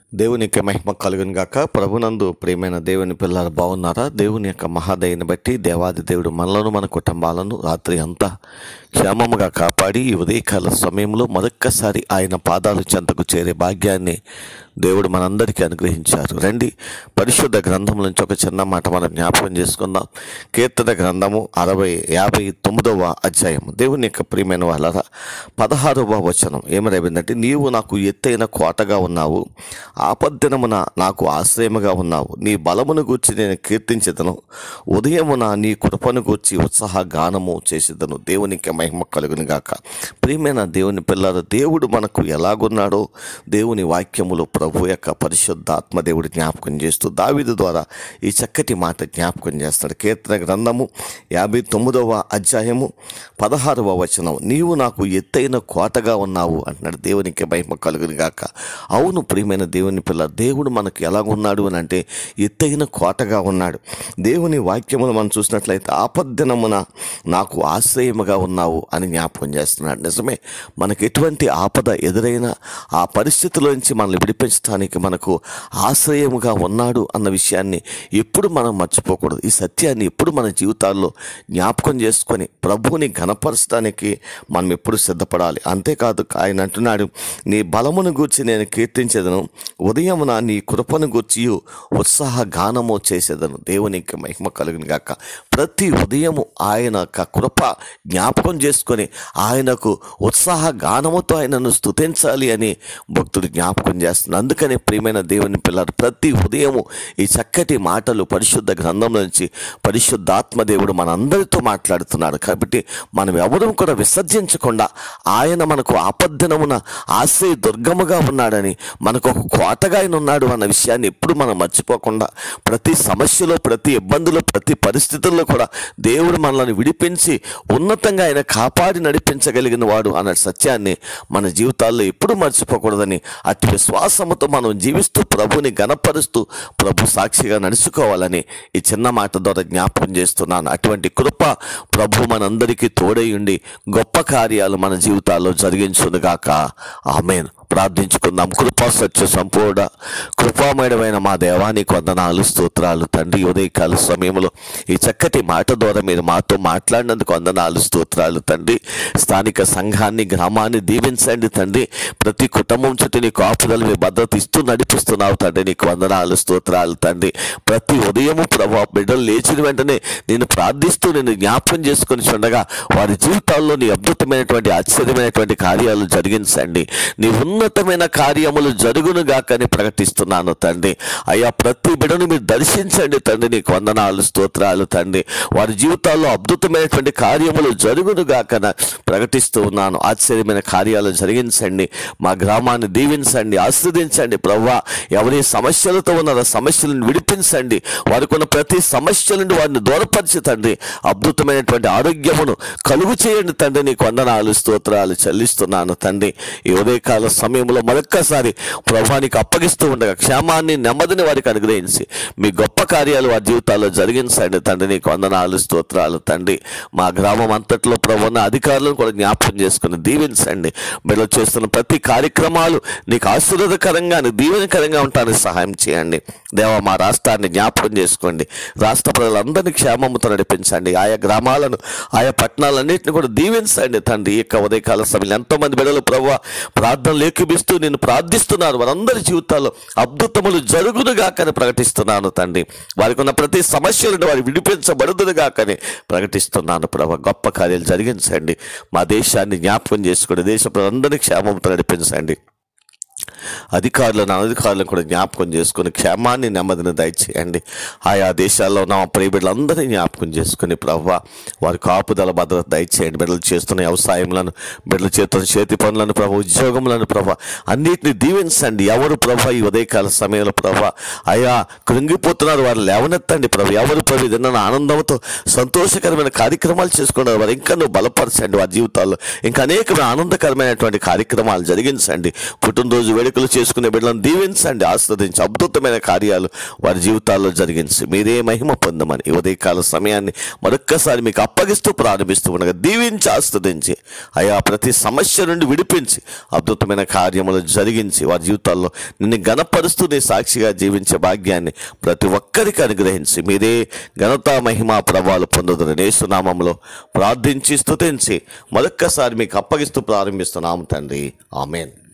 దేవుని యొక్క మహిమ కలుగును గాక ప్రభునందు ప్రియమైన దేవుని పిల్లలు బాగున్నారా దేవుని యొక్క మహాదయని బట్టి దేవాది దేవుడు మనలను మన కుటుంబాలను రాత్రి అంతా క్షేమముగా కాపాడి ఈ ఉదయకాల సమయంలో మరొక్కసారి ఆయన పాదాలు చెంతకు చేరే భాగ్యాన్ని దేవుడు మనందరికీ అనుగ్రహించారు రండి పరిశుద్ధ గ్రంథం నుంచి ఒక చిన్న మాట మనం జ్ఞాపకం చేసుకుందాం కీర్తన గ్రంథము అరవై యాభై తొమ్మిదవ అధ్యాయం దేవుని యొక్క ప్రియమైన వాళ్ళ పదహారవ వచనం ఏమరైందంటే నీవు నాకు ఎత్తైన కోటగా ఉన్నావు ఆపద్దినమున నాకు ఆశ్రయముగా ఉన్నావు నీ బలమును గూర్చి నేను కీర్తించదను ఉదయమున నీ కృపను గూర్చి ఉత్సాహ గానము చేసేదను దేవునికి మహిమ కలుగును గాక ప్రియమైన దేవుని పిల్లలు దేవుడు మనకు ఎలాగున్నాడో దేవుని వాక్యములో ప్రభు యొక్క పరిశుద్ధాత్మ దేవుడు జ్ఞాపకం చేస్తూ దావిదు ద్వారా ఈ చక్కటి మాట జ్ఞాపకం చేస్తాడు కీర్తన గ్రంథము యాభై తొమ్మిదవ అధ్యాయము పదహారవ వచనం నీవు నాకు ఎత్తైన కోటగా ఉన్నావు అంటున్నాడు దేవునికి మహిమ కలుగును గాక అవును ప్రియమైన దేవుని పిల్ల దేవుడు మనకు ఎలాగున్నాడు అని అంటే ఎత్తైన కోటగా ఉన్నాడు దేవుని వాక్యములు మనం చూసినట్లయితే ఆపద్దినమున నాకు ఆశ్రయముగా ఉన్నావు అని జ్ఞాపకం చేస్తున్నాడు నిజమే మనకు ఎటువంటి ఆపద ఎదురైనా ఆ పరిస్థితిలోంచి మనల్ని విడిపించడానికి మనకు ఆశ్రయముగా ఉన్నాడు అన్న విషయాన్ని ఎప్పుడు మనం మర్చిపోకూడదు ఈ సత్యాన్ని ఎప్పుడు మన జీవితాల్లో జ్ఞాపకం చేసుకొని ప్రభువుని ఘనపరచడానికి మనం ఎప్పుడు సిద్ధపడాలి అంతేకాదు ఆయన అంటున్నాడు నీ బలమును గూర్చి నేను కీర్తించేదను ఉదయమున నీ కృపను గూర్చి ఉత్సాహ గానము చేసేదను దేవునికి మహిమ కలుగును గాక ప్రతి ఉదయము ఆయన యొక్క కృప జ్ఞాపకం చేసుకొని ఆయనకు ఉత్సాహ గానముతో ఆయనను స్తుతించాలి అని భక్తుడు జ్ఞాపకం చేస్తున్నాడు అందుకనే ప్రియమైన దేవుని పిల్లలు ప్రతి ఉదయము ఈ చక్కటి మాటలు పరిశుద్ధ గ్రంథం నుంచి పరిశుద్ధాత్మ దేవుడు మనందరితో మాట్లాడుతున్నాడు కాబట్టి మనం ఎవరూ కూడా విసర్జించకుండా ఆయన మనకు ఆపద్దనమున ఆశ్రయ దుర్గముగా ఉన్నాడని మనకు ఒక కోటగా ఆయన ఉన్నాడు అన్న విషయాన్ని ఎప్పుడు మనం మర్చిపోకుండా ప్రతి సమస్యలో ప్రతి ఇబ్బందులో ప్రతి పరిస్థితుల్లో కూడా దేవుడు మనల్ని విడిపించి ఉన్నతంగా ఆయన కాపాడి నడిపించగలిగిన వాడు అన్న సత్యాన్ని మన జీవితాల్లో ఎప్పుడు మర్చిపోకూడదని అతి విశ్వాసముతో మనం జీవిస్తూ ప్రభుని గనపరుస్తూ ప్రభు సాక్షిగా నడుచుకోవాలని ఈ చిన్న మాట ద్వారా జ్ఞాపకం చేస్తున్నాను అటువంటి కృప ప్రభు మనందరికీ తోడై గొప్ప కార్యాలు మన జీవితాల్లో జరిగించునుగాక ఆమెన్ ప్రార్థించుకుందాం కృపా సత్య సంపూర్ణ కృపామయమైన మా దేవానికి వందనాలు స్తోత్రాలు తండ్రి ఉదయకాల సమయంలో ఈ చక్కటి మాట ద్వారా మీరు మాతో మాట్లాడినందుకు వందనాలు స్తోత్రాలు తండ్రి స్థానిక సంఘాన్ని గ్రామాన్ని దీవించండి తండ్రి ప్రతి కుటుంబం చుట్టూ నీ కాపుదలు మీ భద్రత ఇస్తూ నడిపిస్తున్నావు తండ్రి నీకు వందనాలు స్తోత్రాలు తండ్రి ప్రతి ఉదయము ప్రభా బిడ్డలు లేచిన వెంటనే నేను ప్రార్థిస్తూ నేను జ్ఞాపకం చేసుకొని చూడగా వారి జీవితాల్లో నీ అద్భుతమైనటువంటి ఆశ్చర్యమైనటువంటి కార్యాలు జరిగించండి నీ ఉన్నతమైన కార్యములు జరుగునుగాకని ప్రకటిస్తున్నాను తండ్రి అయ్యా ప్రతి బిడను మీరు దర్శించండి తండ్రి నీకు వందనాలు స్తోత్రాలు తండ్రి వారి జీవితాల్లో అద్భుతమైనటువంటి కార్యములు జరుగునుగాకన ప్రకటిస్తూ ఉన్నాను ఆశ్చర్యమైన కార్యాలు జరిగించండి మా గ్రామాన్ని దీవించండి ఆస్వాదించండి ప్రవ్వా ఎవరి సమస్యలతో ఉన్నారో సమస్యలను విడిపించండి వారికి ఉన్న ప్రతి సమస్య నుండి వారిని దూరపరిచి తండ్రి అద్భుతమైనటువంటి ఆరోగ్యమును కలుగు చేయండి తండ్రి నీకు వందనాలు స్తోత్రాలు చెల్లిస్తున్నాను తండ్రి ఈ ఉదయకాల సమయంలో మరొక్కసారి ప్రభానికి అప్పగిస్తూ ఉండగా క్షేమాన్ని నెమ్మదిని వారికి అనుగ్రహించి మీ గొప్ప కార్యాలు వారి జీవితాల్లో జరిగించండి తండ్రి నీకు వందనాలు స్తోత్రాలు తండ్రి మా గ్రామం అంతట్లో ప్రభున్న అధికారులను కూడా జ్ఞాపకం చేసుకుని దీవించండి మీరు చేస్తున్న ప్రతి కార్యక్రమాలు నీకు ఆశీర్వాదకరంగా దీవెనకరంగా ఉండటానికి సహాయం చేయండి దేవ మా రాష్ట్రాన్ని జ్ఞాపకం చేసుకోండి రాష్ట్ర ప్రజలందరినీ క్షేమముతో నడిపించండి ఆయా గ్రామాలను ఆయా పట్టణాలన్నింటినీ కూడా దీవించండి తండ్రి ఈ యొక్క ఉదయకాల సమయంలో ఎంతోమంది బిడ్డలు ప్రభు ప్రార్థనలు ఏకీపిస్తూ నేను ప్రార్థిస్తున్నాను వారందరి జీవితాల్లో అద్భుతములు జరుగునుగాకని ప్రకటిస్తున్నాను తండ్రి వారికి ఉన్న ప్రతి సమస్యలను వారు విడిపించబడుదునుగాకని ప్రకటిస్తున్నాను ప్రభు గొప్ప కార్యాలు జరిగించండి మా దేశాన్ని జ్ఞాపకం చేసుకోండి దేశ ప్రజలందరినీ క్షేమంతో నడిపించండి అధికారులను అనధికారులను కూడా జ్ఞాపకం చేసుకుని క్షేమాన్ని నెమ్మదిని దయచేయండి ఆయా దేశాల్లో ఉన్న ప్రియ బిడ్డలందరినీ జ్ఞాపకం చేసుకుని ప్రభావ వారి కాపుదల భద్రత దయచేయండి బిడ్డలు చేస్తున్న వ్యవసాయములను బిడ్డలు చేస్తున్న చేతి పనులను ప్రభా ఉద్యోగములను ప్రభా అన్నిటిని దీవించండి ఎవరు ప్రభా ఈ ఉదయకాల సమయంలో ప్రభా అయా కృంగిపోతున్నారు వారు లేవనెత్తండి ప్రభు ఎవరు ప్రభు ఏదైనా ఆనందంతో సంతోషకరమైన కార్యక్రమాలు చేసుకున్నారు వారు ఇంకా నువ్వు బలపరచండి వారి జీవితాల్లో ఇంకా అనేకమైన ఆనందకరమైనటువంటి కార్యక్రమాలు జరిగించండి పుట్టినరోజు వేడుక వేడుకలు చేసుకునే బిడ్డలను దీవించండి ఆస్వాదించి అద్భుతమైన కార్యాలు వారి జీవితాల్లో జరిగించి మీరే మహిమ పొందమని ఈ ఉదయకాల సమయాన్ని మరొక్కసారి మీకు అప్పగిస్తూ ప్రారంభిస్తూ ఉండగా దీవించి ఆస్వాదించి అయా ప్రతి సమస్య నుండి విడిపించి అద్భుతమైన కార్యములు జరిగించి వారి జీవితాల్లో నిన్ను గణపరుస్తూ నీ సాక్షిగా జీవించే భాగ్యాన్ని ప్రతి ఒక్కరికి అనుగ్రహించి మీరే ఘనత మహిమ ప్రభావాలు పొందుదురు నేసునామంలో ప్రార్థించి స్తుతించి మరొక్కసారి మీకు అప్పగిస్తూ ప్రారంభిస్తున్నాము తండ్రి ఆమెన్